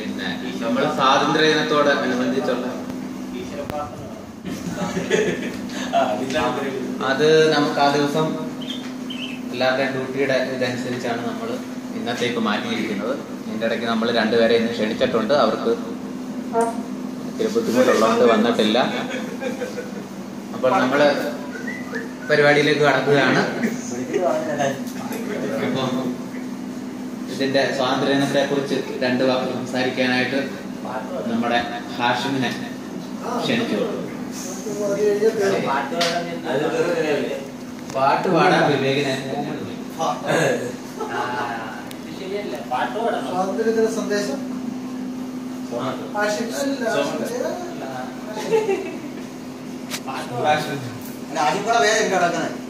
പിന്നെ നമ്മൾ സ്വാതന്ത്ര്യ ദിനത്തോട് അനുബന്ധിച്ചുള്ള അത് നമുക്ക് ആ ദിവസം എല്ലാവരുടെയും ഡ്യൂട്ടിയുടെ ഇതനുസരിച്ചാണ് നമ്മൾ ഇന്നത്തേക്ക് മാറ്റിയിരിക്കുന്നത് ഇതിൻ്റെ ഇടയ്ക്ക് നമ്മൾ രണ്ടുപേരെ ഇന്ന് ക്ഷണിച്ചിട്ടുണ്ട് അവർക്ക് ഇത്തിരി ബുദ്ധിമുട്ടുള്ളതുകൊണ്ട് വന്നിട്ടില്ല അപ്പോൾ നമ്മൾ പരിപാടിയിലേക്ക് കടക്കുകയാണ് അപ്പം ഇതിന്റെ സ്വാതന്ത്ര്യദിനത്തെ കുറിച്ച് രണ്ട് വാക്ക് സംസാരിക്കാനായിട്ട് നമ്മുടെ ഹാഷിമിനെ ക്ഷണിച്ചു പാട്ട് പാടാൻ വിവേകിനെ സ്വാതന്ത്ര്യദിന സന്ദേശം ആഷിഖ് അല്ല, ആശിപ്പുറ വേറെ കിടക്കുന്നത്